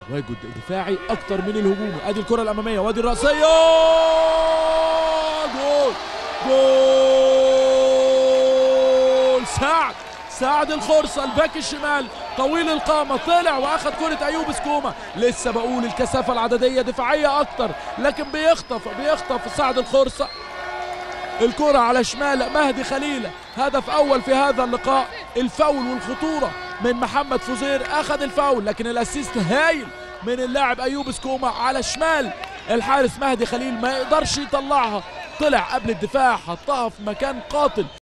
تواجد دفاعي اكتر من الهجومي ادي الكره الاماميه وادي الراسيه جول جول سعد سعد الخرصه الباك الشمال طويل القامة طلع واخد كرة ايوب سكوما لسه بقول الكثافة العددية دفاعية اكتر لكن بيخطف بيخطف سعد الخرصة الكرة على شمال مهدي خليلة هدف اول في هذا اللقاء الفاول والخطورة من محمد فوزير اخذ الفاول لكن الاسيست هايل من اللاعب ايوب سكوما على شمال الحارس مهدي خليل ما يقدرش يطلعها طلع قبل الدفاع حطها في مكان قاتل